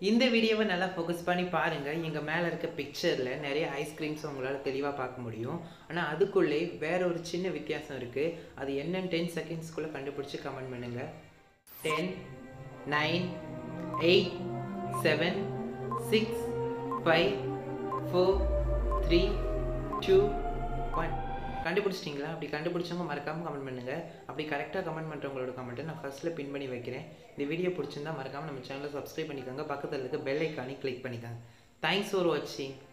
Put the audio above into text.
இந்த வீடியோவை நல்லா ஃபோக்கஸ் பண்ணி பாருங்கள் எங்கள் மேலே இருக்க பிக்சரில் நிறைய ஐஸ்கிரீம்ஸ் உங்களால் தெளிவாக பார்க்க முடியும் ஆனால் அதுக்குள்ளே வேற ஒரு சின்ன வித்தியாசம் இருக்குது அது என்னன்னு டென் செகண்ட்ஸ்குள்ளே கண்டுபிடிச்சி கமெண்ட் பண்ணுங்கள் ten nine eight seven six five four three two one கண்டுபிடிச்சிட்டிங்களா அப்படி கண்டுபிடிச்சவங்க மறக்காமல் கமெண்ட் பண்ணுங்கள் அப்படி கரெக்டாக கமெண்ட் பண்ணுறவங்களோட கமெண்ட்டை நான் ஃபஸ்ட்டில் பின் பண்ணி வைக்கிறேன் இந்த வீடியோ பிடிச்சிருந்தா மறக்காமல் நம்ம சேனலை சப்ஸ்கிரைப் பண்ணிக்கோங்க பக்கத்தில் இருக்க பெல் ஐக்கானி கிளிக் பண்ணிக்கோங்க தேங்க்ஸ் ஃபார் வாட்சிங்